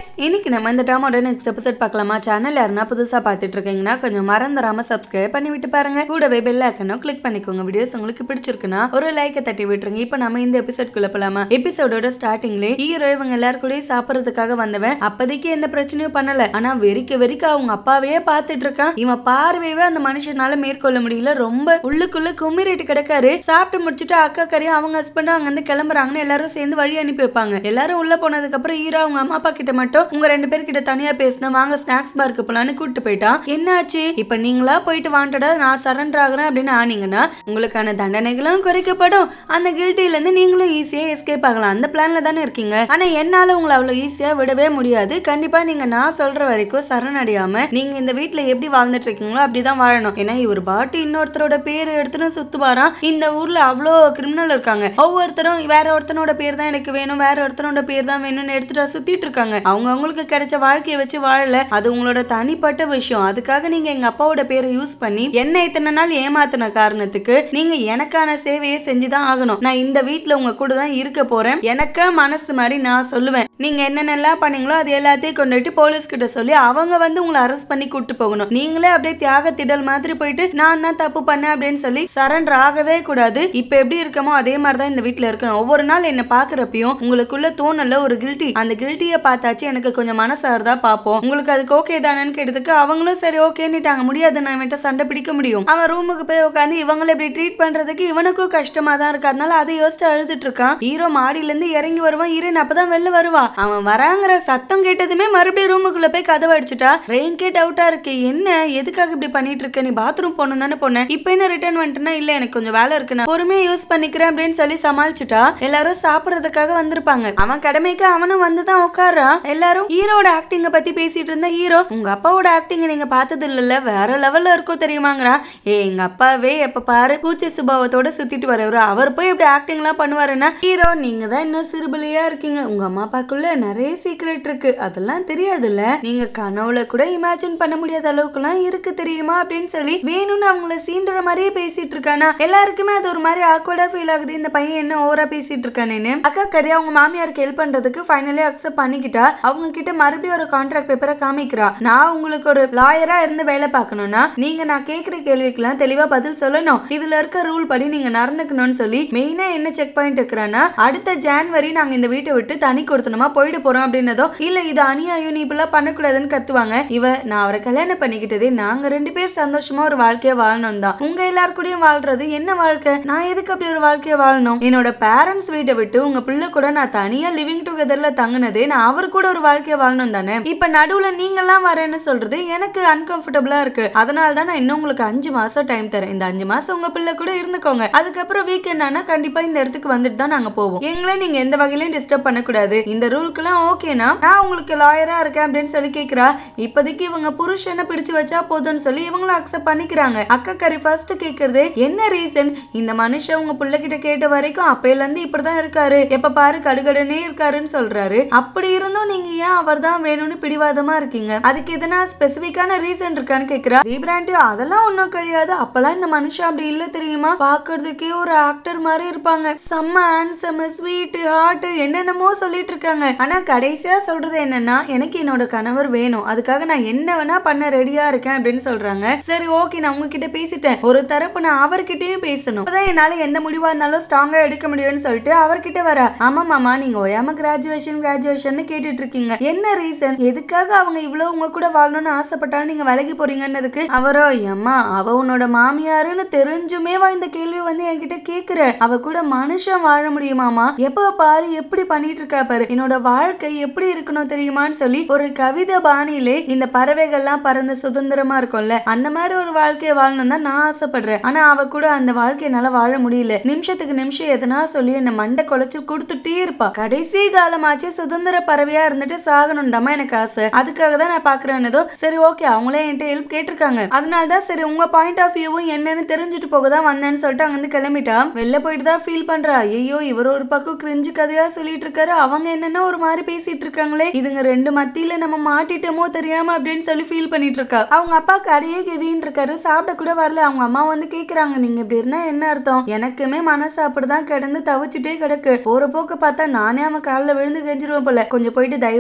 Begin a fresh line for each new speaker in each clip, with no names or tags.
guys இன்னைக்கு நம்ம இந்த டாமோட நெக்ஸ்ட் எபிசோட் பார்க்கலாமா சேனல் யாருன்னா புதுசா பார்த்துட்டு இருக்கீங்கன்னா கொஞ்சம் மறந்துடாம சப்ஸ்கிரைப் பண்ணி விட்டு பாருங்க கூடவே பெல் ஐக்கனும் கிளிக் பண்ணிக்கோங்க வீடியோஸ் உங்களுக்கு பிடிச்சிருக்குன்னா ஒரு லைக்கை தட்டி விட்டுருங்க இப்போ நம்ம இந்த எபிசோட்குள்ள போலாமா எபிசோடோட ஸ்டார்டிங்லேயே ஹீரோ இவங்க எல்லாரும் கூடயும் சாப்பிட்றதுக்காக வந்தவன் அப்போதைக்கு எந்த பிரச்சனையும் பண்ணல ஆனா வெறிக்க வெறிக்க அவங்க அப்பாவையே பார்த்துட்டு இருக்கான் இவன் பார்வையவே அந்த மனுஷனால மேற்கொள்ள முடியல ரொம்ப உள்ளுக்குள்ள கும்மிரிட்டு கிடக்காரு சாப்பிட்டு முடிச்சுட்டு அக்கா கறியும் அவங்க ஹஸ்பண்டும் அங்க இருந்து கிளம்புறாங்கன்னு எல்லாரும் சேர்ந்து வழி அனுப்பி வைப்பாங்க எல்லாரும் உள்ள போனதுக்கு அப்புறம் ஹீரோ அவங்க அம்மா அப்பா கிட்ட மட்டும் உங்க ரெண்டு பேர்கிட்ட தனியா பேசினா வாங்க ஸ்நாக்ஸ் பார்க்கு போலான்னு கூப்பிட்டு போயிட்டான் என்னாச்சு இப்ப நீங்களா போயிட்டு வாண்டடா நான் சரண்டர் ஆகுறேன் அப்படின்னு ஆனீங்கன்னா உங்களுக்கான தண்டனைகளும் குறைக்கப்படும் அந்த கில்ட்டில இருந்து நீங்களும் ஈஸியா எஸ்கேப் ஆகலாம் அந்த பிளான்ல தானே இருக்கீங்க ஆனா என்னால உங்களை அவ்வளவு ஈஸியா விடவே முடியாது கண்டிப்பா நீங்க நான் சொல்ற வரைக்கும் சரணடையாம நீங்க இந்த வீட்ல எப்படி வாழ்ந்துட்டு இருக்கீங்களோ அப்படிதான் வாழணும் ஏன்னா இவர் பாட்டு இன்னொருத்தரோட பேர் எடுத்துன்னு சுத்துவாராம் இந்த ஊர்ல அவ்வளோ கிரிமினல் இருக்காங்க ஒவ்வொருத்தரும் வேற ஒருத்தனோட பேர் தான் எனக்கு வேணும் வேற ஒருத்தனோட பேர் தான் வேணும்னு எடுத்துட்டு சுத்திட்டு இருக்காங்க அவங்க அவங்களுக்கு கிடைச்ச வாழ்க்கையை வச்சு வாழல அது உங்களோட தனிப்பட்ட விஷயம் அதுக்காக நீங்க எங்க அப்பாவோட பேரை யூஸ் பண்ணி என்ன இத்தனை நாள் ஏமாத்தின காரணத்துக்கு நீங்க எனக்கான சேவையை செஞ்சுதான் ஆகணும் நான் இந்த வீட்ல உங்க கூட தான் இருக்க போறேன் எனக்கு மனசு மாதிரி நான் சொல்லுவேன் நீங்க என்னென்னலாம் பண்ணீங்களோ அது எல்லாத்தையும் கொண்டுட்டு போலீஸ் கிட்ட சொல்லி அவங்க வந்து உங்களை அரெஸ்ட் பண்ணி கூட்டு போகணும் நீங்களே அப்படியே தியாக திடல் மாதிரி போயிட்டு நான் தான் தப்பு பண்ணேன் அப்படின்னு சொல்லி சரண்டர் ஆகவே கூடாது இப்ப எப்படி இருக்கமோ அதே மாதிரி தான் இந்த வீட்ல இருக்கணும் ஒவ்வொரு நாள் என்ன பாக்குறப்பையும் உங்களுக்குள்ள தோணல ஒரு கில்ட்டி அந்த கில்ட்டிய பார்த்தாச்சு எனக்கு கொஞ்சம் மனசார்தா பார்ப்போம் உங்களுக்கு அதுக்கு ஓகே தானேன்னு கேட்டதுக்கு அவங்களும் சரி ஓகேன்னுட்டாங்க முடியாது நான் இவன்ட்ட சண்டை பிடிக்க முடியும் அவன் ரூமுக்கு போய் உட்காந்து இவங்களை இப்படி ட்ரீட் பண்றதுக்கு இவனுக்கும் கஷ்டமா தான் இருக்கு அதனால அதை யோசிச்சு அழுதுட்டு இருக்கான் ஹீரோ மாடியில இருந்து இறங்கி வருவான் ஹீரோயின் அப்பதான் வெளில வருவா அவன் வராங்கிற சத்தம் கேட்டதுமே மறுபடியும் ரூமுக்குள்ள போய் கதவை அடிச்சுட்டா ரெயின்கே டவுட்டா இருக்கு என்ன எதுக்காக இப்படி பண்ணிட்டு இருக்க நீ பாத்ரூம் போகணும் தானே போனேன் இப்போ என்ன ரிட்டர்ன் வந்துட்டுனா இல்ல எனக்கு கொஞ்சம் வேலை இருக்கு நான் பொறுமையா யூஸ் பண்ணிக்கிறேன் அப்படின்னு சொல்லி சமாளிச்சுட்டா எல்லாரும் சாப்பிடுறதுக்காக வந்திருப்பாங்க அவன் கடமைக்கு அவனும் வந்து தான் உட்காரான் எல்லாரும் ஹீரோட ஆக்டிங்க பத்தி பேசிட்டு இருந்தா ஹீரோ உங்க அப்பாவோட ஆக்டிங் நீங்க பார்த்தது இல்லைல்ல வேற லெவல்ல இருக்கும் தெரியுமாங்கிறா ஏ எங்க அப்பாவே எப்ப பாரு கூச்ச சுபாவத்தோட சுத்திட்டு வரவர் அவர் போய் இப்படி ஆக்டிங் எல்லாம் பண்ணுவாருன்னா ஹீரோ நீங்க தான் இன்னும் சிறுபிள்ளையா இருக்கீங்க உங்க அம்மா அப்பாக்குள்ள நிறைய சீக்ரெட் இருக்கு அதெல்லாம் தெரியாதுல்ல நீங்க கனவுல கூட இமேஜின் பண்ண முடியாத அளவுக்குலாம் இருக்கு தெரியுமா அப்படின்னு சொல்லி வேணும்னு அவங்கள சீண்டுற மாதிரியே பேசிட்டு இருக்கானா எல்லாருக்குமே அது ஒரு மாதிரி ஆக்வர்டா ஃபீல் ஆகுது இந்த பையன் என்ன ஓவரா பேசிட்டு இருக்கானேன்னு அக்கா கறி அவங்க மாமியாருக்கு ஹெல்ப் பண்றதுக்கு ஃபைனலி அக்செப்ட் பண்ணிக்கிட்டா அவங்க கிட்ட மறுபடியும் ஒரு கான்ட்ராக்ட் பேப்பரை காமிக்கிறா நான் உங்களுக்கு ஒரு லாயரா இருந்து வேலை பார்க்கணும்னா நீங்க நான் கேட்கிற கேள்விக்கெல்லாம் தெளிவா பதில் சொல்லணும் இதுல இருக்க ரூல் படி நீங்க நடந்துக்கணும்னு சொல்லி மெயினா என்ன செக் பாயிண்ட் இருக்கிறான்னா அடுத்த ஜான்வரி நாங்க இந்த வீட்டை விட்டு தனி கொடுத்தனமா போயிட்டு போறோம் அப்படின்னதோ இல்ல இது அநியாயம் நீ இப்பெல்லாம் பண்ணக்கூடாதுன்னு கத்துவாங்க இவ நான் அவரை கல்யாணம் பண்ணிக்கிட்டதே நாங்க ரெண்டு பேர் சந்தோஷமா ஒரு வாழ்க்கைய வாழணும் தான் உங்க எல்லார் கூடயும் வாழ்றது என்ன வாழ்க்கை நான் எதுக்கு அப்படி ஒரு வாழ்க்கைய வாழணும் என்னோட பேரண்ட்ஸ் வீட்டை விட்டு உங்க பிள்ளை கூட நான் தனியா லிவிங் டுகெதர்ல தங்குனதே நான் அவர் கூட ஒரு வாழ்க்கைய வாழணும் தானே இப்ப நடுவுல நீங்கெல்லாம் வரேன்னு சொல்றது எனக்கு அன்கம்ஃபர்டபுளா இருக்கு அதனால தான் நான் இன்னும் உங்களுக்கு அஞ்சு மாசம் டைம் தரேன் இந்த அஞ்சு மாசம் உங்க பிள்ளை கூட இருந்துக்கோங்க அதுக்கப்புறம் வீக்கெண்ட் ஆனா கண்டிப்பா இந்த இடத்துக்கு வந்துட்டு தான் நாங்க போவோம் எங்களை நீங்க எந்த வகையிலயும் டிஸ்டர்ப் பண்ணக்கூடாது இந்த ரூலுக்குலாம் ஓகேனா நான் உங்களுக்கு லாயரா இருக்கேன் அப்படின்னு சொல்லி கேக்குறா இப்போதைக்கு இவங்க புருஷனை பிடிச்சு வச்சா போதும்னு சொல்லி இவங்களும் அக்செப்ட் பண்ணிக்கிறாங்க அக்கா கறி ஃபர்ஸ்ட் கேக்குறது என்ன ரீசன் இந்த மனுஷன் உங்க பிள்ளை கிட்ட கேட்ட வரைக்கும் அப்பையில இருந்து இப்படிதான் இருக்காரு எப்ப பாரு கடுகடனே இருக்காருன்னு சொல்றாரு அப்படி இருந்தும் நீங்க ஏன் அவர் தான் வேணும்னு பிடிவாதமா இருக்கீங்க அதுக்கு எதனா ஸ்பெசிபிக்கான ரீசன் இருக்கான்னு கேக்குறா ஜீப்ராண்டி அதெல்லாம் ஒன்றும் கிடையாது அப்பெல்லாம் இந்த மனுஷன் அப்படி இல்ல தெரியுமா பாக்குறதுக்கே ஒரு ஆக்டர் மாதிரி இருப்பாங்க செம்ம ஹேண்ட்ஸம் ஸ்வீட் ஹார்ட் என்னென்னமோ சொல்லிட்டு இருக்காங்க ஆனா கடைசியா சொல்றது என்னன்னா எனக்கு என்னோட கணவர் வேணும் அதுக்காக நான் என்ன வேணா பண்ண ரெடியா இருக்கேன் அப்படின்னு சொல்றாங்க சரி ஓகே நான் உங்ககிட்ட பேசிட்டேன் ஒரு தரப்பு நான் அவர்கிட்டயும் பேசணும் அப்பதான் என்னால எந்த முடிவா இருந்தாலும் ஸ்ட்ராங்கா எடுக்க முடியும்னு சொல்லிட்டு அவர்கிட்ட வர ஆமா மாமா நீங்க ஓயாம கிராஜுவேஷன் கிராஜுவேஷன் கேட்டுட்டு இருக்கீங்க என்ன ரீசன் எதுக்காக அவங்க இவ்வளவு உங்க கூட வாழணும்னு ஆசைப்பட்டாலும் நீங்க விலகி போறீங்கன்னதுக்கு அவரோ அம்மா அவ உன்னோட மாமியாருன்னு தெரிஞ்சுமே வா இந்த கேள்வி வந்து என்கிட்ட கேக்குற அவ கூட மனுஷன் வாழ முடியுமாமா எப்ப பாரு எப்படி பண்ணிட்டு இருக்கா பாரு என்னோட வாழ்க்கை எப்படி இருக்கணும் தெரியுமான்னு சொல்லி ஒரு கவிதை பாணியிலே இந்த பறவைகள்லாம் பறந்து சுதந்திரமா இருக்கும்ல அந்த மாதிரி ஒரு வாழ்க்கையை வாழணும் தான் நான் ஆசைப்படுறேன் ஆனா அவ கூட அந்த வாழ்க்கையை என்னால வாழ முடியல நிமிஷத்துக்கு நிமிஷம் எதனா சொல்லி என்ன மண்டை குலைச்சு கொடுத்துட்டே இருப்பா கடைசி காலமாச்சு சுதந்திர பறவையா இருந்துட்டு சாகணும்டாமா எனக்கு ஆசை அதுக்காக தான் நான் பாக்குறேன்னதோ சரி ஓகே அவங்களே என்கிட்ட ஹெல்ப் கேட்டிருக்காங்க அதனால தான் சரி உங்க பாயிண்ட் ஆஃப் வியூவும் என்னன்னு தெரிஞ்சுட்டு போக தான் வந்தேன்னு சொல்லிட்டு அங்கிருந்து கிளம்பிட்டா வெளில போயிட்டு தான் ஃபீல் பண்றா ஐயோ இவர் ஒரு பக்கம் கிரிஞ்சு கதையா சொல்லிட்டு இருக்காரு அவங்க என்னன்னா ஒரு மாதிரி பேசிட்டு இருக்காங்களே இதுங்க ரெண்டு மத்தியில நம்ம மாட்டிட்டோமோ தெரியாம அப்படின்னு சொல்லி ஃபீல் பண்ணிட்டு இருக்கா அவங்க அப்பா கடையே கெதின்னு இருக்காரு சாப்பிட கூட வரல அவங்க அம்மா வந்து கேக்குறாங்க நீங்க இப்படி இருந்தா என்ன அர்த்தம் எனக்குமே மனசு அப்படிதான் கிடந்து தவிச்சுட்டே கிடக்கு போற போக்க பார்த்தா நானே அவன் காலில் விழுந்து கெஞ்சிருவேன் போல கொஞ்சம் போயிட்டு தயவு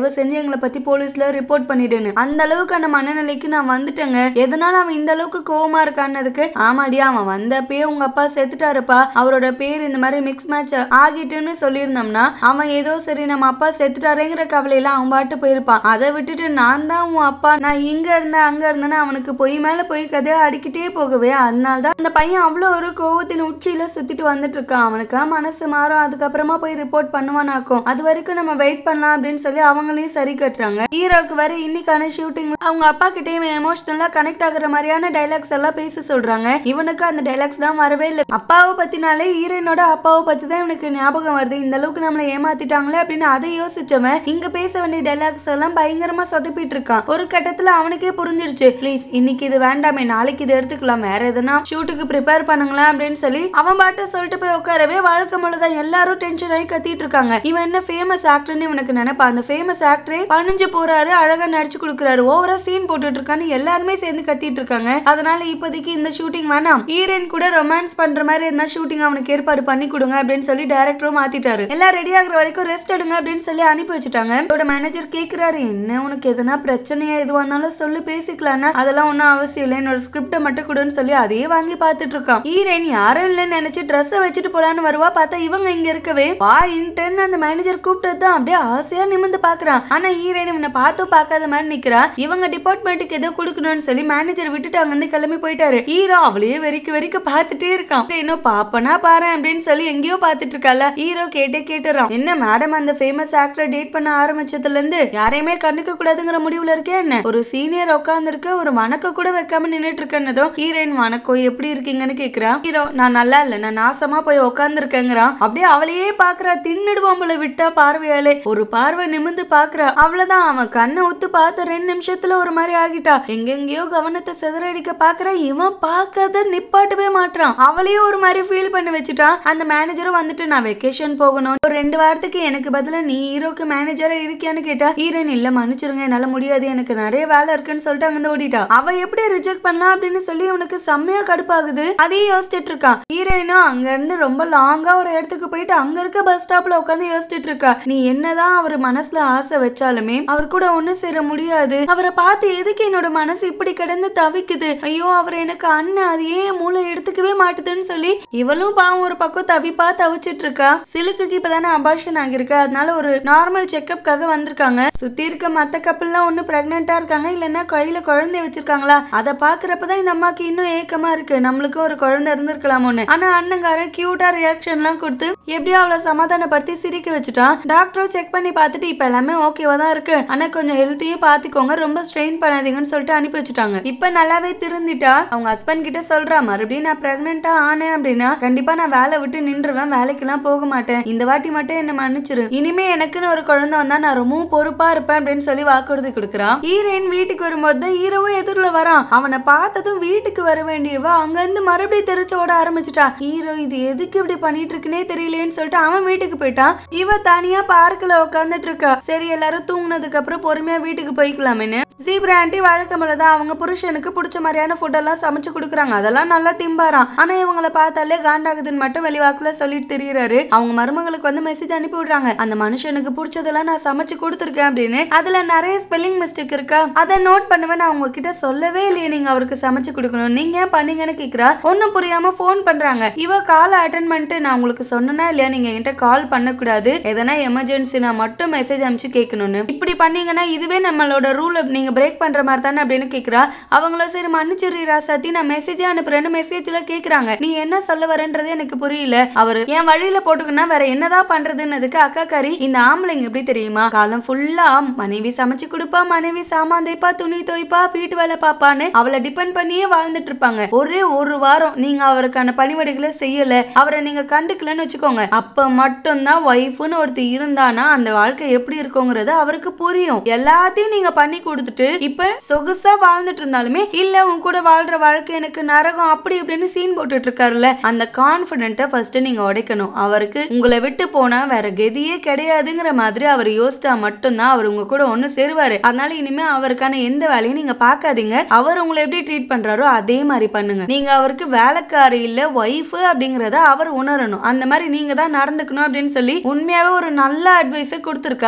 தயவு செஞ்சு எங்களை பத்தி போலீஸ்ல ரிப்போர்ட் பண்ணிடுன்னு அந்த அளவுக்கான மனநிலைக்கு நான் வந்துட்டேங்க எதனால அவன் இந்த அளவுக்கு கோவமா இருக்கான்னதுக்கு ஆமாடியா அவன் வந்தப்பயே உங்க அப்பா செத்துட்டாருப்பா அவரோட பேர் இந்த மாதிரி மிக்ஸ் மேட்ச் ஆகிட்டுன்னு சொல்லியிருந்தோம்னா அவன் ஏதோ சரி நம்ம அப்பா செத்துட்டாரேங்கிற கவலையில அவன் பாட்டு போயிருப்பான் அதை விட்டுட்டு நான் தான் உன் அப்பா நான் இங்க இருந்தேன் அங்க இருந்தேன்னு அவனுக்கு பொய் மேல பொய் கதையா அடிக்கிட்டே போகவே அதனால தான் அந்த பையன் அவ்வளோ ஒரு கோவத்தின் உச்சியில சுத்திட்டு வந்துட்டு இருக்கான் அவனுக்கா மனசு மாறும் அதுக்கப்புறமா போய் ரிப்போர்ட் பண்ணுவானாக்கும் அது வரைக்கும் நம்ம வெயிட் பண்ணலாம் அப்படின்னு சொல்லி அவங்களையும் சரி கட்டுறாங்க ஹீரோக்கு வர இன்னைக்கான ஷூட்டிங் அவங்க அப்பா கிட்டயும் எமோஷனலா கனெக்ட் ஆகுற மாதிரியான டைலாக்ஸ் எல்லாம் பேச சொல்றாங்க இவனுக்கு அந்த டைலாக்ஸ் தான் வரவே இல்லை அப்பாவை பத்தினாலே ஹீரோயினோட அப்பாவை பத்தி தான் இவனுக்கு ஞாபகம் வருது இந்த அளவுக்கு நம்மளை ஏமாத்திட்டாங்களே அப்படின்னு அதை யோசிச்சவன் இங்க பேச வேண்டிய டைலாக்ஸ் எல்லாம் பயங்கரமா சொதப்பிட்டு இருக்கான் ஒரு கட்டத்துல அவனுக்கே புரிஞ்சிருச்சு ப்ளீஸ் இன்னைக்கு இது வேண்டாமே நாளைக்கு இது எடுத்துக்கலாம் வேற எதுனா ஷூட்டுக்கு ப்ரிப்பேர் பண்ணுங்களா அப்படின்னு சொல்லி அவன் பாட்டு சொல்லிட்டு போய் உட்காரவே வாழ்க்கை முழுதான் எல்லாரும் டென்ஷன் ஆகி கத்திட்டு இருக்காங்க இவன் என்ன ஃபேமஸ் ஆக்டர்னு இவனுக்கு நினைப்பா அந்த ஃபேமஸ் ஆக்டரே பணிஞ்சு போறாரு அழகா நடிச்சு கொடுக்குறாரு ஓவரா சீன் போட்டுட்டு இருக்கான்னு எல்லாருமே சேர்ந்து கத்திட்டு இருக்காங்க அதனால இப்போதைக்கு இந்த ஷூட்டிங் வேணாம் ஹீரோயின் கூட ரொமான்ஸ் பண்ற மாதிரி இருந்தா ஷூட்டிங் அவனுக்கு ஏற்பாடு பண்ணி கொடுங்க அப்படின்னு சொல்லி டேரக்டரும் மாத்திட்டாரு எல்லாம் ரெடி ஆகுற வரைக்கும் ரெஸ்ட் எடுங்க அப்படின்னு சொல்லி அனுப்பி வச்சுட்டாங்க இதோட மேனேஜர் கேக்குறாரு என்ன உனக்கு எதனா பிரச்சனையா எதுவா இருந்தாலும் சொல்லி பேசிக்கலாம்னா அதெல்லாம் ஒன்றும் அவசியம் இல்லை என்னோட ஸ்கிரிப்டை மட்டும் கொடுன்னு சொல்லி அதையே வாங்கி பார்த்துட்டு இருக்கான் ஹீரோயின் யாரும் இல்லைன்னு நினைச்சு ட்ரெஸ்ஸை வச்சுட்டு போலான்னு வருவா பார்த்தா இவங்க இங்க இருக்கவே வா இன்டர்ன் அந்த மேனேஜர் கூப்பிட்டது தான் அப்படியே ஆசையா நிமிந்து பாக்குறான் ஆனா ஹீரோயின் இவனை பார்த்தும் பார்க்காத மாதிரி நிக்கிறா இவங்க டிபார்ட்மெண்ட்டுக்கு ஏதோ கொடுக்கணும்னு சொல்லி மேனேஜர் விட்டுட்டு அங்க இருந்து கிளம்பி போயிட்டாரு ஹீரோ அவளையே வெறிக்க வெறிக்க பார்த்துட்டே இருக்கான் இன்னும் பாப்பனா பாரு அப்படின்னு சொல்லி எங்கேயோ பார்த்துட்டு இருக்கால ஹீரோ கேட்டே கேட்டுறான் என்ன மேடம் அந்த ஃபேமஸ் ஆக்டர் டேட் பண்ண ஆரம்பிச்சதுல இருந்து யாரையுமே கண்ணுக்க கூடாதுங்கிற முடிவுல இருக்கே என்ன ஒரு சீனியர் உட்காந்துருக்க ஒரு வணக்க கூட வைக்காம நின்னுட்டு இருக்கேன்னதும் ஹீரோயின் வணக்கம் எப்படி இருக்கீங்கன்னு கேக்குறா ஹீரோ நான் நல்லா இல்ல நான் நாசமா போய் உட்காந்துருக்கேங்கிறான் அப்படியே அவளையே பாக்குறா தின்னுடுவான் போல விட்டா பார்வையாலே ஒரு பார்வை நிமிந்து பாக்குறா அவ்வளவுதான் அவன் கண்ணை உத்து பார்த்த ரெண்டு நிமிஷத்துல ஒரு மாதிரி ஆகிட்டா எங்கெங்கயோ கவனத்தை சிதறடிக்க பாக்குறா இவன் பார்க்காத நிப்பாட்டவே மாட்றான் அவளையே ஒரு மாதிரி ஃபீல் பண்ணி வச்சுட்டான் அந்த மேனேஜரும் வந்துட்டு நான் வெக்கேஷன் போகணும் ஒரு ரெண்டு வாரத்துக்கு எனக்கு பதிலா நீ ஹீரோக்கு மேனேஜரா இருக்கியான்னு கேட்டா ஹீரோயின் இல்ல மன்னிச்சிருங்க என்னால முடியாது எனக்கு நிறைய வேலை இருக்குன்னு சொல்லிட்டு அங்கிருந்து ஓடிட்டா அவ எப்படி ரிஜெக்ட் பண்ணலாம் அப்படின்னு சொல்லி உனக்கு செம்மையா கடுப்பாகுது அதையே யோசிச்சுட்டு இருக்கான் ஹீரோயினும் அங்க இருந்து ரொம்ப லாங்கா ஒரு இடத்துக்கு போயிட்டு அங்க இருக்க பஸ் ஸ்டாப்ல உட்காந்து யோசிச்சுட்டு இருக்கா நீ என்னதான் அவர் மனசுல ஆசை வச்சாலுமே அவர் கூட ஒண்ணு சேர முடியாது அவரை பார்த்து எதுக்கு என்னோட மனசு இப்படி கிடந்து தவிக்குது ஐயோ அவர் எனக்கு அண்ணன் அது ஏன் மூளை எடுத்துக்கவே மாட்டுதுன்னு சொல்லி இவளும் பாவம் ஒரு பக்கம் தவிப்பா தவிச்சிட்டு இருக்கா சிலுக்குக்கு இப்பதானே அபாஷன் ஆகிருக்கு அதனால ஒரு நார்மல் செக்கப்காக வந்திருக்காங்க சுத்தி இருக்க மத்த கப்பல்லாம் ஒண்ணு பிரெக்னெண்டா இருக்காங்க இல்லைன்னா கையில குழந்தை வச்சிருக்காங்களா அதை பாக்குறப்பதான் இந்த அம்மாக்கு இன்னும் ஏக்கமா இருக்கு நம்மளுக்கு ஒரு குழந்தை இருந்திருக்கலாமோன்னு ஆனா அண்ணங்காரன் கியூட்டா ரியாக்ஷன் எல்லாம் கொடுத்து எப்படியோ அவளை சமாதானப்படுத்தி சிரிக்க வச்சுட்டான் டாக்டரும் செக் பண்ணி பார்த்துட்டு இப்ப எல்லாமே ஓகேவா தான் இருக்கு ஆனா கொஞ்சம் ஹெல்த்தியும் பாத்துக்கோங்க ரொம்ப ஸ்ட்ரெயின் பண்ணாதீங்கன்னு சொல்லிட்டு அனுப்பி வச்சுட்டாங்க இப்ப நல்லாவே திருந்திட்டா அவங்க ஹஸ்பண்ட் கிட்ட சொல்றா மறுபடியும் நான் பிரெக்னெண்டா ஆனேன் அப்படின்னா கண்டிப்பா நான் வேலை விட்டு நின்றுவேன் வேலைக்கெல்லாம் போக மாட்டேன் இந்த வாட்டி மட்டும் என்ன மன்னிச்சிரு இனிமே எனக்குன்னு ஒரு குழந்தை வந்தா நான் ரொம்பவும் பொறுப்பா இருப்பேன் அப்படின்னு சொல்லி வாக்குறுதி கொடுக்குறான் ஹீரோயின் வீட்டுக்கு வரும்போது தான் ஹீரோவும் எதிரில் வரான் அவனை பார்த்ததும் வீட்டுக்கு வர வேண்டியவ அங்க இருந்து மறுபடியும் தெரிச்சு ஓட ஆரம்பிச்சிட்டா ஹீரோ இது எதுக்கு இப்படி பண்ணிட்டு இருக்குன்னே தெரியலையேன்னு சொல்லிட்டு அவன் வீட்டுக்கு போயிட்டான் இவ தனியா பார்க்ல உட்காந்துட்டு இருக்கா சரி எல்லாரும் தூங்குனதுக்கு அப்புறம் பொறுமையா வீட்டுக்கு போய்க்கலாமேன்னு ஜீப்ரா ஆண்டி வழக்கமில்ல தான் அவங்க புருஷனுக்கு பிடிச்ச மாதிரியான ஃபுட் எல்லாம் சமைச்சு கொடுக்குறாங்க அதெல்லாம் நல்லா திம்பாராம் ஆனா இவங்கள பார்த்தாலே காண்டாகுதுன்னு மட்டும் வெளிவாக்குல சொல்லிட்டு தெரியறாரு அவங்க மருமகளுக்கு வந்து மெசேஜ் அனுப்பி விடுறாங்க அந்த மனுஷனுக்கு பிடிச்சதெல்லாம் நான் சமைச்சு கொடுத்துருக்கேன் அப்படின்னு அதுல நிறைய ஸ்பெல்லிங் மிஸ்டேக் இருக்கா அதை நோட் பண்ணுவேன் நான் உங்ககிட்ட சொல்லவே இல்லையே நீங்க அவருக்கு சமைச்சு கொடுக்கணும் நீங்க ஏன் பண்ணீங்கன்னு கேக்குறா ஒன்னும் புரியாம ஃபோன் பண்றாங்க இவ கால் அட்டன் பண்ணிட்டு நான் உங்களுக்கு சொன்னனா இல்லையா நீங்க என்கிட்ட கால் பண்ணக்கூடாது எதனா எமர்ஜென்சினா மட்டும் மெசேஜ் அனுப்பிச்சு கேட்கணும்னு இப்படி பண்ணீங்கன்னா இதுவே நம்மளோட ரூலை நீங்க பிரேக் பண்ற மாதிரி தானே அப்படின்னு கேக்குறா அவங்கள சரி மன்னிச்சிரு ராசாத்தி நான் மெசேஜே அனுப்புறேன்னு மெசேஜ்ல கேக்குறாங்க நீ என்ன சொல்ல வரன்றது எனக்கு புரியல அவரு என் வழியில போட்டுக்குன்னா வேற என்னதான் பண்றதுன்னதுக்கு அக்கா காரி இந்த ஆம்பளைங்க எப்படி தெரியுமா காலம் ஃபுல்லா மனைவி சமைச்சு கொடுப்பா மனைவி சாமான் தேய்ப்பா துணி துவைப்பா வீட்டு வேலை பாப்பான்னு அவளை டிபெண்ட் பண்ணியே வாழ்ந்துட்டு இருப்பாங்க ஒரே ஒரு வாரம் நீங்க அவருக்கான பணிவிடைகளை செய்யல அவரை நீங்க கண்டுக்கலன்னு வச்சுக்கோங்க அப்ப மட்டும்தான் ஒய்ஃப்னு ஒருத்தர் இருந்தானா அந்த வாழ்க்கை எப்படி இருக்குங்கிறது அவருக்கு புரியும் எல்லாத்தையும் நீங்க பண்ணி கொடுத்துட்டு இப்ப சொகுசா வாழ்ந்துட்டு இருந்தாலுமே இல்ல உன் கூட வாழ்ற வாழ்க்கை எனக்கு நரகம் அப்படி இப்படின்னு சீன் போட்டுட்டு இருக்காருல்ல அந்த கான்பிடென்ட்டை ஃபர்ஸ்ட் நீங்க உடைக்கணும் அவருக்கு உங்களை விட்டு போனா வேற கதியே கிடையாதுங்கிற மாதிரி அவர் யோசிச்சா மட்டும்தான் அவர் உங்க கூட ஒண்ணு சேருவாரு அதனால இனிமே அவருக்கான எந்த வேலையும் நீங்க பார்க்காதீங்க அவர் உங்களை எப்படி ட்ரீட் பண்றாரோ அதே மாதிரி பண்ணுங்க நீங்க அவருக்கு வேலைக்காரி இல்ல ஒய்ஃப் அப்படிங்கறத அவர் உணரணும் அந்த மாதிரி நீங்க தான் நடந்துக்கணும் அப்படின்னு சொல்லி உண்மையாவே ஒரு நல்ல அட்வைஸை கொடுத்துருக்கா இவங்க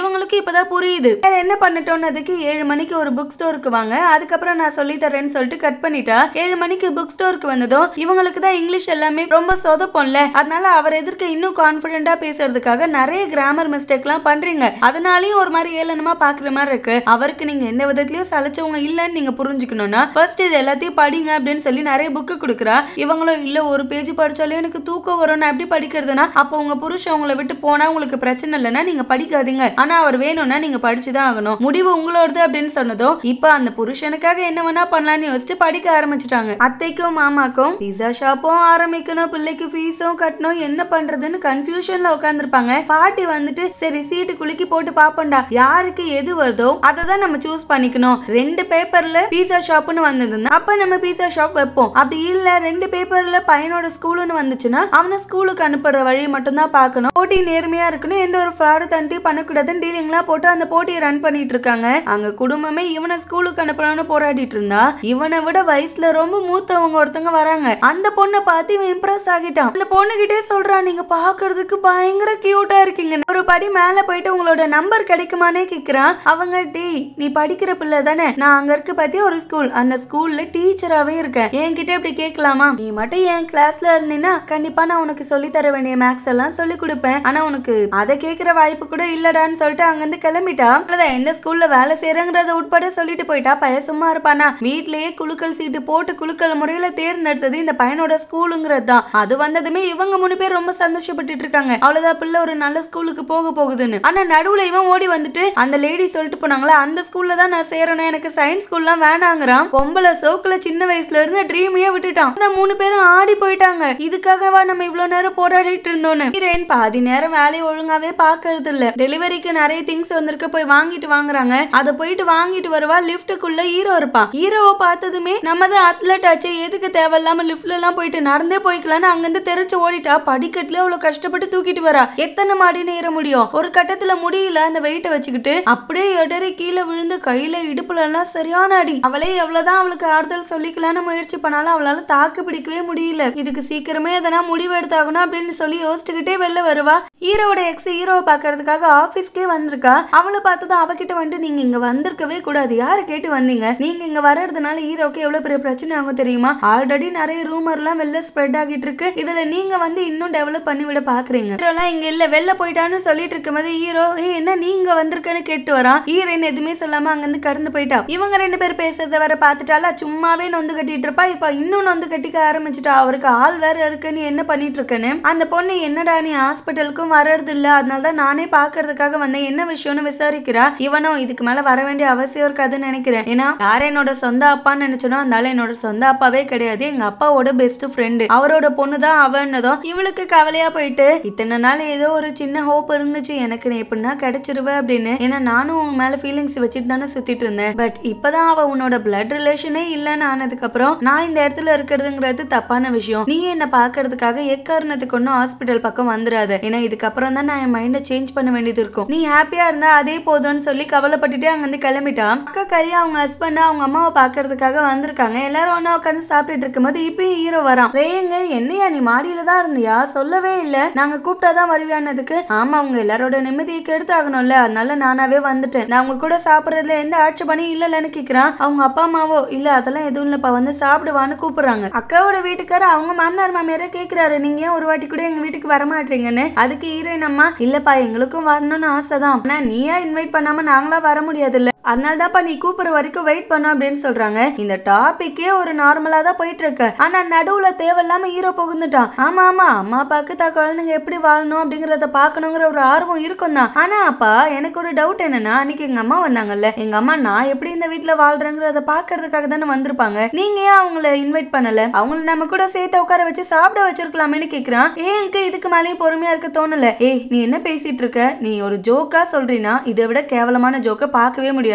இவங்களுக்கு இப்பதான் புரியுது வேற என்ன பண்ணட்டோம்னு அதுக்கு ஏழு மணிக்கு ஒரு புக் ஸ்டோருக்கு வாங்க அதுக்கப்புறம் நான் சொல்லி தரேன்னு சொல்லிட்டு கட் பண்ணிட்டா ஏழு மணிக்கு புக் ஸ்டோருக்கு வந்ததும் இவங்களுக்கு தான் இங்கிலீஷ் எல்லாமே ரொம்ப சொதப்போம்ல அதனால அவர் எதிர்க்க இன்னும் கான்பிடென்டா பேசுறதுக்காக நிறைய கிராமர் மிஸ்டேக்லாம் பண்றீங்க அதனாலயும் ஒரு மாதிரி ஏளனமா பாக்குற மாதிரி இருக்கு அவருக்கு நீங்க எந்த விதத்திலயும் சளைச்சவங்க இல்லைன்னு நீங்க புரிஞ்சுக்கணும்னா ஃபர்ஸ்ட் இது எல்லாத்தையும் படிங்க அப்படின்னு சொல்லி நிறைய புக்கு கொடுக்குறா இவங்களும் இல்ல ஒரு பேஜ் படிச்சாலே எனக்கு தூக்கம் வரும் நான் எப்படி படிக்கிறதுனா அப்போ உங்க புருஷன் உங்களை விட்டு போனா உங்களுக்கு பிரச்சனை இல்லைன்னா நீங்க படிக்காதீங்க ஆனா அவர் வேணும்னா நீங்க படிச்சுதான் ஆகணும் முடிவு உங்களோடது அப்படின்னு சொன்னதும் இப்ப அந்த புருஷனுக்காக என்ன வேணா பண்ணலாம்னு யோசிச்சு படிக்க ஆரம்பிச்சிட்டாங்க அத்தைக்கும் மாமாக்கும் பிஸா ஷாப்பும் ஆரம்பிக்கணும் பிள்ளைக்கு ஃபீஸும் கட்டணும் என்ன பண்றதுன்னு கன்ஃபியூஷன்ல உட்காந்துருப்பாங்க பாட்டி வந்துட்டு சரி சீட்டு குலுக்கி போட்டு பாப்போம்டா யாருக்கு எது வருதோ அதை தான் நம்ம சூஸ் பண்ணிக்கணும் ரெண்டு பேப்பர்ல பீஸா ஷாப்னு வந்ததுன்னா அப்ப நம்ம பீஸா ஷாப் வைப்போம் அப்படி இல்ல ரெண்டு பேப்பர்ல பையனோட ஸ்கூல்னு வந்துச்சுன்னா அவனை ஸ்கூலுக்கு அனுப்புற வழி மட்டும் தான் பார்க்கணும் போட்டி நேர்மையா இருக்கணும் எந்த ஒரு ஃப்ராடு தண்டி பண்ணக்கூடாதுன்னு டீலிங்லாம் போட்டு அந்த போட்டியை ரன் பண்ணிட்டு இருக்காங்க அங்க குடும்பமே இவனை ஸ்கூலுக்கு அனுப்பலாம்னு போராடிட்டு இருந்தா இவனை விட வயசுல ரொம்ப மூத்தவங்க ஒருத்தங்க வராங்க அந்த பொண்ணை பார்த்து இவன் இம்ப்ரெஸ் ஆகிட்டான் அந்த பொண்ணு கிட்டே சொல்றான் நீங்க பாக்குறதுக்கு பயங்கர கியூட்டா இருக்கீங்க ஒரு படி மேல போயிட்டு உங்களோட நம்பர் கிடைக்குமானே கேக்குறான் அவங்க டேய் நீ படிக்கிற பிள்ளை தானே நான் அங்க இருக்க பத்தி ஒரு ஸ்கூல் அந்த ஸ்கூல்ல டீச்சராவே இருக்கேன் என்கிட்ட இப்படி கேட்கலாமா நீ மட்டும் என் கிளாஸ்ல இருந்தீன்னா கண்டிப்பா நான் உனக்கு சொல்லி தர வேண்டிய மேக்ஸ் எல்லாம் சொல்லி கொடுப்பேன் ஆனா உனக்கு அதை கேட்கிற வாய்ப்பு கூட இல்லடான்னு சொல்லிட்டு அங்கிருந்து கிளம்பிட்டா அவ்வளவுதான் எந்த ஸ்கூல்ல வேலை செய்யறங்கிறத உட்பட சொல்லிட்டு போயிட்டா பையன் சும்மா இருப்பானா வீட்லயே குலுக்கல் சீட்டு போட்டு குலுக்கல் முறையில தேர்ந்தெடுத்தது இந்த பையனோட ஸ்கூலுங்கிறது தான் அது வந்ததுமே இவங்க மூணு பேர் ரொம்ப சந்தோஷப்பட்டுட்டு இருக்காங்க அவ்வளவுதான் பிள்ளை ஒரு நல்ல ஸ்கூலுக்கு போக போகுதுன்னு ஆனா நடுவுல இவன் ஓடி வந்துட்டு அந்த லேடி சொல்லிட்டு போனாங்களா அந்த ஸ்கூல்ல தான் நான் சேரணும் எனக்கு சயின்ஸ் ஸ்கூல்லாம் வேணாங்கிறான் பொம்பளை சோக்குல சின்ன வயசுல இருந்து ட்ரீமையே விட்டுட்டான் அந்த மூணு பேரும் ஆடி போயிட்டாங்க இதுக்காகவா நம்ம இவ்வளவு நேரம் போராடிட்டு இருந்தோன்னு ஹீரோயின் பாதி நேரம் வேலையை ஒழுங்காவே பாக்குறது இல்ல டெலிவரிக்கு நிறைய திங்ஸ் வந்திருக்கு போய் வாங்கிட்டு வாங்குறாங்க அதை போயிட்டு வாங்கிட்டு வருவா லிஃப்ட்டுக்குள்ள ஹீரோ இருப்பான் ஹீரோவை பார்த்ததுமே நம்ம தான் அத்லட் ஆச்சு எதுக்கு தேவையில்லாம லிஃப்ட்ல எல்லாம் போயிட்டு நடந்தே போய்க்கலாம்னு அங்கிருந்து தெரிச்சு ஓடிட்டா படிக்கட்டுல அவ்வளவு கஷ்டப்பட்டு தூக்கிட்டு வரா எத்தனை மாடின்னு ஏற முடியும் ஒரு கட்டத்துல முடியல அந்த வெயிட்டை வச்சுக்கிட்டு அப்படியே இடறி கீழே விழுந்து கையில இடுப்புல எல்லாம் சரியான அடி அவளே எவ்வளவுதான் அவளுக்கு ஆறுதல் சொல்லிக்கலாம்னு முயற்சி பண்ணாலும் அவளால தாக்கு பிடிக்கவே முடியல இதுக்கு சீக்கிரமே எதனா முடிவு எடுத்தாகணும் அப்படின்னு சொல்லி யோசிச்சுக்கிட்டே வெளில வருவா ஹீரோவோட எக்ஸ் ஹீரோவை பாக்குறதுக்காக ஆபீஸ்க்கே வந்திருக்கா அவளை பார்த்ததும் அவகிட்ட வந்துட்டு நீங்க இங்க வந்திருக்கவே கூடாது யாரை கேட்டு வந்தீங்க நீங்க இங்க வர்றதுனால ஹீரோக்கு எவ்வளவு பெரிய பிரச்சனை ஆகும் தெரியுமா ஆல்ரெடி நிறைய ரூமர் எல்லாம் வெளில ஸ்ப்ரெட் ஆகிட்டு இருக்கு இதுல நீங்க வந்து இன்னும் டெவலப் பண்ணி விட பாக்குறீங்க ஹீரோலாம் இங்க இல்ல வெளில போயிட்டான்னு சொல்லிட்டு இருக்கும்போது ஹீரோ ஏய் என்ன நீங்க வந்திருக்கேன்னு கேட்டு வரான் ஹீரோயின் எதுவுமே சொல்லாம அங்கிருந்து கடந்து போயிட்டா இவங்க ரெண்டு பேர் பேசுறத வர பார்த்துட்டால சும்மாவே நொந்து கட்டிட்டு இருப்பா இப்ப இன்னும் நொந்து கட்டிக்க ஆரம்பிச்சுட்டா அவருக்கு ஆள் வேற இருக்கு நீ என்ன பண்ணிட்டு இருக்கேன்னு அந்த பொண்ணு என்னடா நீ ஹாஸ்பிட்டலுக்கும் வர்றது இல்ல அதனால தான் நானே பாக்குறதுக்காக வந்தேன் என்ன விஷயம்னு விசாரிக்கிறா இவனும் இதுக்கு மேல வர வேண்டிய அவசியம் இருக்காதுன்னு நினைக்கிறேன் ஏன்னா யார் என்னோட சொந்த அப்பான்னு நினைச்சனோ அதனால என்னோட சொந்த அப்பாவே கிடையாது எங்க அப்பாவோட பெஸ்ட் ஃப்ரெண்டு அவரோட பொண்ணு தான் அவன்னதும் இவளுக்கு கவலையா போயிட்டு இத்தனை நாள் ஏதோ ஒரு சின்ன ஹோப் இருந்துச்சு எனக்கு நீ எப்படின்னா கிடைச்சிருவ அப்படின்னு ஏன்னா நானும் உன் மேல ஃபீலிங்ஸ் வச்சுட்டு தானே சுத்திட்டு இருந்தேன் பட் இப்பதான் அவ உன்னோட பிளட் ரிலேஷனே இல்லைன்னு ஆனதுக்கு அப்புறம் நான் இந்த இடத்துல இருக்கிறதுங்கிறது தப்பான விஷயம் நீ என்ன பாக்குறதுக்காக எக்காரணத்துக்கு ஒன்றும் ஹாஸ்பிட்டல் பக்கம் வந்துடாத ஏன்னா இதுக்கப்புறம் தான் நான் என் மைண்டை சேஞ்ச் பண்ண வேண்டியது இருக்கும் நீ ஹாப்பியா இருந்தா அதே போதும்னு சொல்லி கவலைப்பட்டுட்டே அங்கிருந்து கிளம்பிட்டா அக்கா கறி அவங்க ஹஸ்பண்ட் அவங்க அம்மாவை பாக்குறதுக்காக வந்திருக்காங்க எல்லாரும் ஒண்ணா உட்காந்து சாப்பிட்டுட்டு இருக்கும்போது இப்பயும் ஹீரோ வரான் ரேங்க என்னையா நீ மாடியில தான் இருந்தியா சொல்லவே இல்ல நாங்க கூப்பிட்டாதான் வருவியானதுக்கு ஆமா அவங்க எல்லாரோட நிம்மதியை கெடுத்தாகணும்ல அதனால நானாவே வந்துட்டேன் நான் உங்க கூட சாப்பிடுறதுல எந்த ஆட்சேபனையும் இல்லைன்னு கேக்குறான் அவங்க அப்பா அம்மாவோ இல்ல அதெல்லாம் எதுவும் இல்லப்பா வந்து சாப்பிடுவான்னு கூப்பிடுறாங்க அக்காவோட வீட்டுக்காரர் அவங்க மாமனார் மாமியாரே கேக்குறாரு நீங்க ஏன் ஒரு வாட்டி கூட எங்க வீட்டுக்கு வர மாட்டீங்கன்னு அதுக்கு ஹீரோயின் அம்மா இல்லப்பா எங்களுக்கும் வரணும்னு ஆசைதான் ஆனா நீயா இன்வைட் பண்ணாம நாங்களா வர முடியாதுல்ல அதனால தான்ப்பா நீ கூப்பிடுற வரைக்கும் வெயிட் பண்ணோம் அப்படின்னு சொல்றாங்க இந்த டாபிக்கே ஒரு நார்மலா தான் போயிட்டு இருக்கு ஆனா நடுவுல தேவையில்லாம ஹீரோ புகுந்துட்டான் ஆமா ஆமா அம்மா அப்பாக்கு தான் குழந்தைங்க எப்படி வாழணும் அப்படிங்கறத பாக்கணுங்கிற ஒரு ஆர்வம் இருக்கும் தான் ஆனா அப்பா எனக்கு ஒரு டவுட் என்னன்னா அன்னைக்கு எங்க அம்மா வந்தாங்கல்ல எங்க அம்மா நான் எப்படி இந்த வீட்டுல வாழ்றேங்கிறத பாக்குறதுக்காக தானே வந்திருப்பாங்க நீங்க ஏன் அவங்கள இன்வைட் பண்ணல அவங்கள நம்ம கூட சேர்த்து உட்கார வச்சு சாப்பிட வச்சிருக்கலாமேன்னு கேக்குறான் ஏன் எனக்கு இதுக்கு மேலேயும் பொறுமையா இருக்க தோணல ஏய் நீ என்ன பேசிட்டு இருக்க நீ ஒரு ஜோக்கா சொல்றீனா இதை விட கேவலமான ஜோக்கை பார்க்கவே முடியாது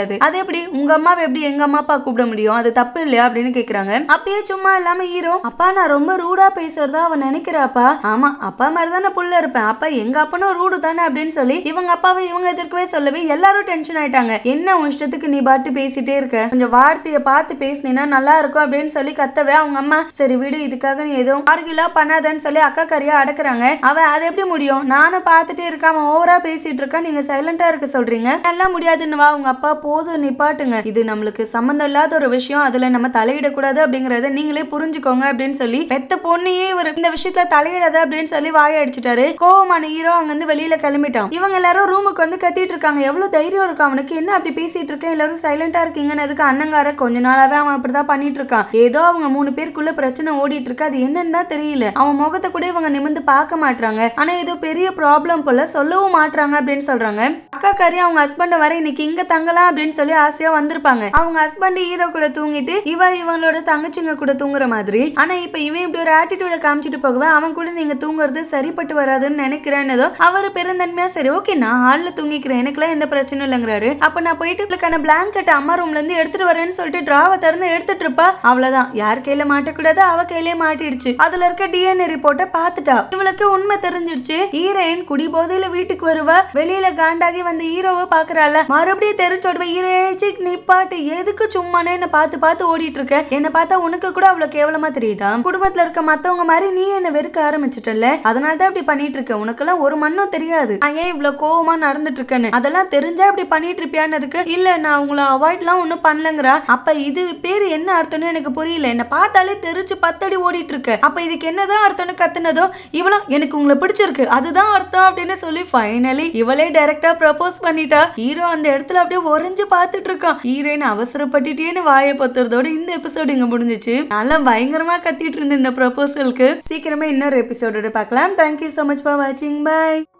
முடியாது அது எப்படி உங்க அம்மாவை எப்படி எங்க அம்மா அப்பா கூப்பிட முடியும் அது தப்பு இல்லையா அப்படின்னு கேக்குறாங்க அப்பயே சும்மா இல்லாம ஹீரோ அப்பா நான் ரொம்ப ரூடா பேசுறதா அவன் நினைக்கிறாப்பா ஆமா அப்பா மாதிரி தானே புள்ள இருப்பேன் அப்பா எங்க அப்பனும் ரூடு தானே அப்படின்னு சொல்லி இவங்க அப்பாவை இவங்க எதிர்க்கவே சொல்லவே எல்லாரும் டென்ஷன் ஆயிட்டாங்க என்ன உன் இஷ்டத்துக்கு நீ பாட்டு பேசிட்டே இருக்க கொஞ்சம் வார்த்தையை பார்த்து பேசினீன்னா நல்லா இருக்கும் அப்படின்னு சொல்லி கத்தவே அவங்க அம்மா சரி விடு இதுக்காக நீ எதுவும் ஆர்கியூலா பண்ணாதன்னு சொல்லி அக்கா கறியா அடக்குறாங்க அவ அது எப்படி முடியும் நானும் பார்த்துட்டே இருக்காம ஓவரா பேசிட்டு இருக்கா நீங்க சைலண்டா இருக்க சொல்றீங்க எல்லாம் முடியாதுன்னு வா உங்க அப்பா போதும் நிப்பாட்டுங்க இது நம்மளுக்கு சம்மந்தம் இல்லாத ஒரு விஷயம் அதுல நம்ம தலையிடக்கூடாது அப்படிங்கறத நீங்களே புரிஞ்சுக்கோங்க அப்படின்னு சொல்லி பெத்த பொண்ணையே இவர் இந்த விஷயத்துல தலையிடாத அப்படின்னு சொல்லி வாய அடிச்சிட்டாரு கோவமான ஹீரோ அங்கிருந்து வெளியில கிளம்பிட்டான் இவங்க எல்லாரும் ரூமுக்கு வந்து கத்திட்டு இருக்காங்க எவ்வளவு தைரியம் இருக்கு அவனுக்கு என்ன அப்படி பேசிட்டு இருக்கேன் எல்லாரும் சைலண்டா இருக்கீங்கன்னு அதுக்கு அண்ணங்கார கொஞ்ச நாளாவே அவன் அப்படிதான் பண்ணிட்டு இருக்கான் ஏதோ அவங்க மூணு பேருக்குள்ள பிரச்சனை ஓடிட்டு இருக்கு அது என்னன்னு தான் தெரியல அவன் முகத்தை கூட இவங்க நிமிந்து பார்க்க மாட்றாங்க ஆனா ஏதோ பெரிய ப்ராப்ளம் போல சொல்லவும் மாட்றாங்க அப்படின்னு சொல்றாங்க அக்கா காரி அவங்க ஹஸ்பண்ட வர இன்னைக்கு இங்க தங்கலாம் அப்படின்னு சொல்லி ஆசையா வந்திருப்பாங்க அவங்க ஹஸ்பண்ட் ஹீரோ கூட தூங்கிட்டு இவ இவங்களோட தங்கச்சிங்க கூட தூங்குற மாதிரி ஆனா இப்ப இவன் இப்படி ஒரு ஆட்டிடியூட காமிச்சிட்டு போகவே அவன் கூட நீங்க தூங்குறது சரிப்பட்டு வராதுன்னு நினைக்கிறேன்னதோ அவரு பெருந்தன்மையா சரி ஓகே நான் ஹால்ல தூங்கிக்கிறேன் எனக்குலாம் எந்த பிரச்சனையும் இல்லைங்கிறாரு அப்ப நான் போயிட்டு இவளுக்கான பிளாங்கெட் அம்மா ரூம்ல இருந்து எடுத்துட்டு வரேன்னு சொல்லிட்டு டிராவை திறந்து எடுத்துட்டு இருப்பா அவ்வளவுதான் யார் கையில மாட்டக்கூடாது அவ கையிலே மாட்டிடுச்சு அதுல இருக்க டிஎன்ஏ ரிப்போர்ட்டை பார்த்துட்டா இவளுக்கு உண்மை தெரிஞ்சிடுச்சு ஹீரோயின் குடி போதையில வீட்டுக்கு வருவா வெளியில காண்டாகி வந்து ஹீரோவை பாக்குறாள் மறுபடியும் தெரிஞ்சோடுவ ஹீரோயிச்சு நிப்பாட்டு எதுக்கு சும்மானே என்ன பார்த்து பார்த்து ஓடிட்டு இருக்க என்ன பார்த்தா உனக்கு கூட அவ்வளவு கேவலமா தெரியுதா குடும்பத்துல இருக்க மத்தவங்க மாதிரி நீ என்ன வெறுக்க ஆரம்பிச்சிட்டல அதனால தான் இப்படி பண்ணிட்டு இருக்க உனக்கெல்லாம் ஒரு மண்ணும் தெரியாது நான் ஏன் இவ்வளவு கோவமா நடந்துட்டு இருக்கேன்னு அதெல்லாம் தெரிஞ்சா இப்படி பண்ணிட்டு இருப்பியான்னதுக்கு இல்ல நான் உங்களை அவாய்ட்லாம் ஒன்றும் பண்ணலங்கிறா அப்ப இது பேர் என்ன அர்த்தம்னு எனக்கு புரியல என்ன பார்த்தாலே தெரிச்சு பத்தடி ஓடிட்டு இருக்க அப்ப இதுக்கு என்னதான் அர்த்தம்னு கத்துனதோ இவளும் எனக்கு உங்களை பிடிச்சிருக்கு அதுதான் அர்த்தம் அப்படின்னு சொல்லி ஃபைனலி இவளே டைரக்டா ப்ரப்போஸ் பண்ணிட்டா ஹீரோ அந்த இடத்துல அப்படியே உறைஞ்சு பார்த்துட்டு இருக்கான் ஹீரோயின் அவசரப்பட்டுட்டேன்னு வாயை பொத்துறதோட இந்த எபிசோடு இங்க முடிஞ்சிச்சு நல்லா பயங்கரமா கத்திட்டு இருந்த இந்த ப்ரப்போசலுக்கு சீக்கிரமே இன்னொரு எபிசோடோட பார்க்கலாம் தேங்க்யூ so மச் ஃபார் வாட்சிங் பை